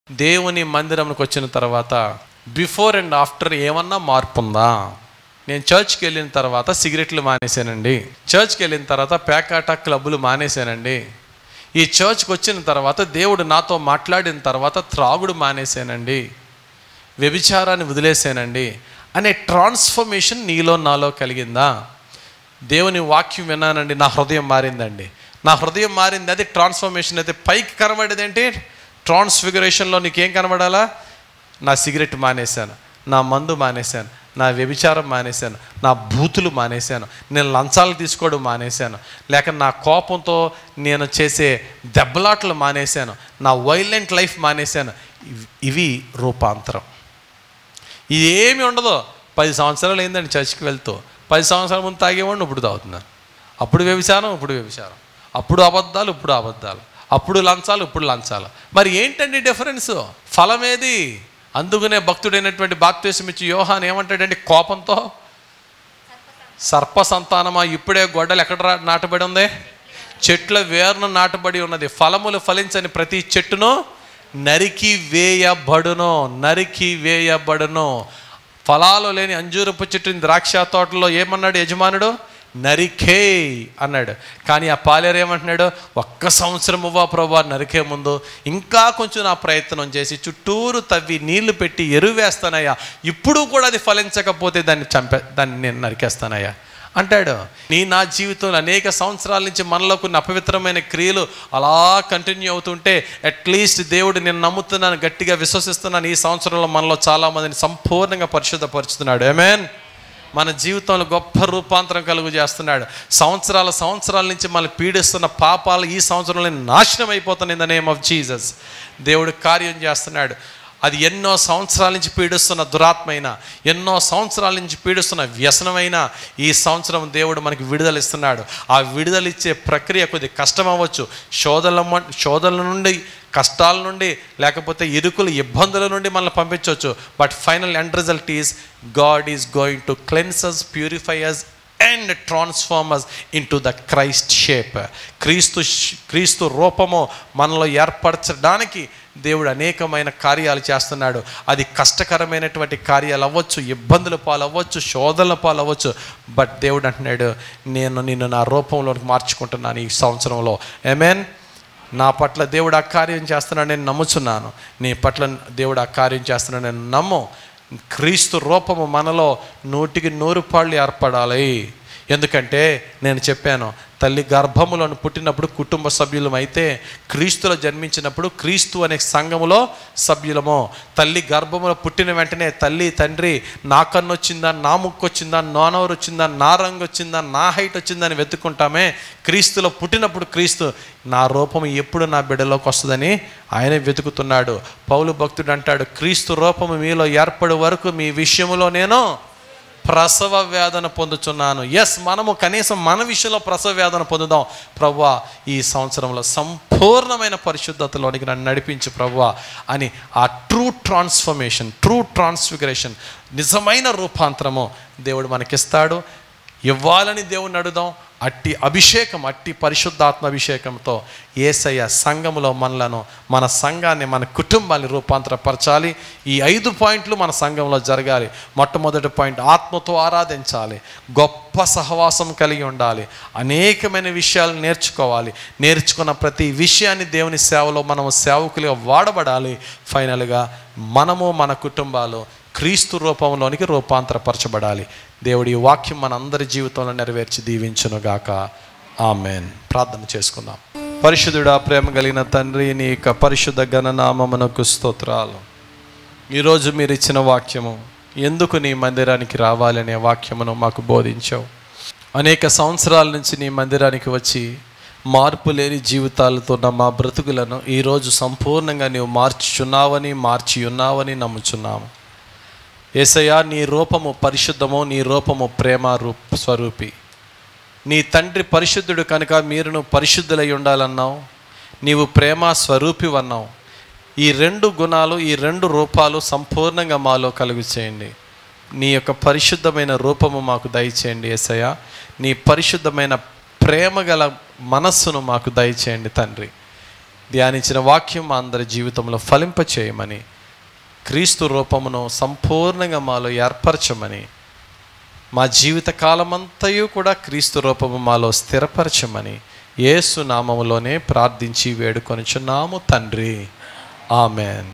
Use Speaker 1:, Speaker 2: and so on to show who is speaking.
Speaker 1: దేవుని మందిరంకి వచ్చిన తర్వాత బిఫోర్ అండ్ ఆఫ్టర్ ఏమన్నా మార్పు ఉందా నేను చర్చ్కి వెళ్ళిన తర్వాత సిగరెట్లు మానేశానండి చర్చ్కి వెళ్ళిన తర్వాత పేకాట క్లబ్బులు మానేశానండి ఈ చర్చ్కి వచ్చిన తర్వాత దేవుడు నాతో మాట్లాడిన తర్వాత త్రాగుడు మానేశానండి వ్యభిచారాన్ని వదిలేశానండి అనే ట్రాన్స్ఫర్మేషన్ నీలో నాలో కలిగిందా దేవుని వాక్యం విన్నానండి నా హృదయం మారిందండి నా హృదయం మారింది అది ట్రాన్స్ఫర్మేషన్ అయితే పైకి కనబడేది ఏంటి ట్రాన్స్ఫిగరేషన్లో నీకేం కనబడాలా నా సిగరెట్ మానేశాను నా మందు మానేశాను నా వ్యభిచారం మానేశాను నా బూతులు మానేశాను నేను లంచాలు తీసుకోవడం మానేశాను లేక నా కోపంతో నేను చేసే దెబ్బలాటలు మానేశాను నా వైలెంట్ లైఫ్ మానేశాను ఇవి- ఇవి రూపాంతరం ఇది ఏమి ఉండదు పది సంవత్సరాలు అయిందండి చర్చికి వెళ్తూ పది సంవత్సరాల ముందు తాగేవాడిని ఇప్పుడు తాగుతున్నాను అప్పుడు వ్యభిచారం ఇప్పుడు వ్యభిచారం అప్పుడు అబద్ధాలు ఇప్పుడు అబద్ధాలు అప్పుడు లంచాలు ఇప్పుడు లంచాలు మరి ఏంటండి డిఫరెన్స్ ఫలం ఏది అందుకనే భక్తుడైనటువంటి బాప్తీసం ఇచ్చి యోహాన్ ఏమంటాడంటే కోపంతో సర్ప సంతానమా ఇప్పుడే గొడ్డలు ఎక్కడ రా- నాటబడి ఉంది చెట్ల వేరును నాటబడి ఉన్నది ఫలములు ఫలించని ప్రతి చెట్టును నరికి వేయబడును నరికి వేయబడును ఫలాలు లేని అంజూరపు చెట్టుని ద్రాక్ష తోటలో ఏమన్నాడు యజమానుడు నరికే అన్నాడు కానీ ఆ పాలేరు ఏమంటున్నాడు ఒక్క సంవత్సరం ఇవ్వా ప్రభా నరికే ముందు ఇంకా కొంచెం నా ప్రయత్నం చేసి చుట్టూరు తవ్వి నీళ్లు పెట్టి ఎరువు వేస్తానయ్యా ఇప్పుడు కూడా అది ఫలించకపోతే దాన్ని చంపే దాన్ని నేను నరికేస్తానయ్యా అంటాడు నీ నా జీవితంలో అనేక సంవత్సరాల నుంచి మనలో కొన్ని అపవిత్రమైన క్రియలు అలా కంటిన్యూ అవుతుంటే అట్లీస్ట్ దేవుడు నేను నమ్ముతున్నాను గట్టిగా విశ్వసిస్తున్నాను ఈ సంవత్సరంలో మనలో చాలామందిని సంపూర్ణంగా పరిశుద్ధపరుచుతున్నాడు ఏమేన్ మన జీవితంలో గొప్ప రూపాంతరం కలుగు చేస్తున్నాడు సంవత్సరాల సంవత్సరాల నుంచి మనల్ని పీడిస్తున్న పాపాలు ఈ సంవత్సరంలో నాశనం అయిపోతున్నాయి in the name of Jesus దేవుడు కార్యం చేస్తున్నాడు అది ఎన్నో సంవత్సరాల నుంచి పీడిస్తున్న దురాత్మైన ఎన్నో సంవత్సరాల నుంచి పీడిస్తున్న వ్యసనమైన ఈ సంవత్సరం దేవుడు మనకి విడుదల ఇస్తున్నాడు ఆ విడుదల ఇచ్చే ప్రక్రియ కొద్ది కష్టం అవ్వచ్చు శోధల మ- శోధల నుండి కష్టాల నుండి లేకపోతే ఇరుకులు ఇబ్బందుల నుండి మనల్ని పంపించవచ్చు but final end result is God is going to cleanses purifies and transformers in to the Christ shape క్రీస్తు ష్- క్రీస్తు రూపము మనలో ఏర్పరచడానికి దేవుడు అనేకమైన కార్యాలు చేస్తున్నాడు అది కష్టకరమైనటువంటి కార్యాలు అవ్వచ్చు ఇబ్బందుల పాలు అవ్వచ్చు శోధనల పాలు అవ్వచ్చు బట్ దేవుడు అంటున్నాడు నేను నిన్ను నా రూపంలోకి మార్చుకుంటున్నాను ఈ సంవత్సరంలో ఏమేన్ నా పట్ల దేవుడు ఆ కార్యం చేస్తున్నాడు నేను నమ్ముచున్నాను నీ పట్ల దేవుడు ఆ కార్యం చేస్తున్నాడు నేను నమ్ము క్రీస్తు రూపము మనలో నూటికి నూరు పాళ్ళు ఏర్పడాలి ఎందుకంటే నేను చెప్పాను తల్లి గర్భములను పుట్టినప్పుడు కుటుంబ సభ్యులం అయితే క్రీస్తులో జన్మించినప్పుడు క్రీస్తు అనే సంఘములో సభ్యులము తల్లి గర్భములో పుట్టిన వెంటనే తల్లి తండ్రి నా కన్ను వచ్చిందా నా ముక్కు వచ్చిందా నా నోరు వచ్చిందా నా రంగు వచ్చిందా నా హైట్ వచ్చిందా అని వెతుక్కుంటామే క్రీస్తులో పుట్టినప్పుడు క్రీస్తు నా రూపం ఎప్పుడు నా బిడ్డలోకి వస్తుందని ఆయన వెతుకుతున్నాడు పౌలు భక్తుడు అంటాడు క్రీస్తు రూపము మీలో ఏర్పడే వరకు మీ విషయములో నేను ప్రసవ వేదన పొందుచున్నాను ఎస్ మనము కనీసం మన విషయంలో ప్రసవ వేదన పొందుదాం ప్రవ్వా ఈ సంవత్సరంలో సంపూర్ణమైన పరిశుద్ధతలోనికి నన్ను నడిపించు ప్రవ్వా అని ఆ ట్రూ ట్రాన్స్ఫర్మేషన్ ట్రూ ట్రాన్స్ఫిగరేషన్ నిజమైన రూపాంతరము దేవుడు మనకిస్తాడు ఇవ్వాలని దేవుడిని అడుగుదాం అట్టి అభిషేకం అట్టి పరిశుద్ధాత్మ అభిషేకంతో ఏసయ్య సంఘములో మనలను మన సంఘాన్ని మన కుటుంబాన్ని రూపాంతరపరచాలి ఈ ఐదు పాయింట్లు మన సంఘంలో జరగాలి మొట్టమొదటి పాయింట్ ఆత్మతో ఆరాధించాలి గొప్ప సహవాసం కలిగి ఉండాలి అనేకమైన విషయాలు నేర్చుకోవాలి నేర్చుకున్న ప్రతి విషయాన్ని దేవుని సేవలో మనము సేవకులుగా వాడబడాలి ఫైనల్గా మనము మన కుటుంబాలు క్రీస్తు రూపంలోనికి రూపాంతరపరచబడాలి దేవుడి ఈ వాక్యం మన అందరి జీవితంలో నెరవేర్చి దీవించునుగాక ఆమెన్ ప్రార్థన చేసుకుందాం పరిశుద్ధుడా ప్రేమ కలిగిన తండ్రి నీ యొక్క పరిశుద్ధ గణనామమునకు స్తోత్రాలు ఈరోజు మీరు ఇచ్చిన వాక్యము ఎందుకు నీ మందిరానికి రావాలనే వాక్యమును మాకు బోధించావు అనేక సంవత్సరాల నుంచి నీ మందిరానికి వచ్చి మార్పు లేని జీవితాలతో ఉన్న మా బ్రతుకులను ఈరోజు సంపూర్ణంగా నీవు మార్చుచున్నావని మార్చి ఉన్నావని నమ్ముచున్నాము ఏసయ్యా నీ రూపము పరిశుద్ధము నీ రూపము ప్రేమ రూప స్వరూపి నీ తండ్రి పరిశుద్ధుడు కనుక మీరును పరిశుద్ధులై ఉండాలన్నావు నీవు ప్రేమ స్వరూపి అన్నావు ఈ రెండు గుణాలు ఈ రెండు రూపాలు సంపూర్ణంగా మాలో కలుగు చేయండి నీ యొక్క పరిశుద్ధమైన రూపము మాకు దయచేయండి ఏసయ్య నీ పరిశుద్ధమైన ప్రేమ గల మనస్సును మాకు దయచేయండి తండ్రి ధ్యానించిన వాక్యం మా అందరి జీవితంలో ఫలింపచేయమని క్రీస్తు రూపమును సంపూర్ణంగా మాలో ఏర్పరచమని మా జీవిత కాలమంతయు కూడా క్రీస్తు రూపము మాలో స్థిరపరచమని యేసు నామములోనే ప్రార్థించి వేడుకొనుచున్నాము తండ్రి ఆమెన్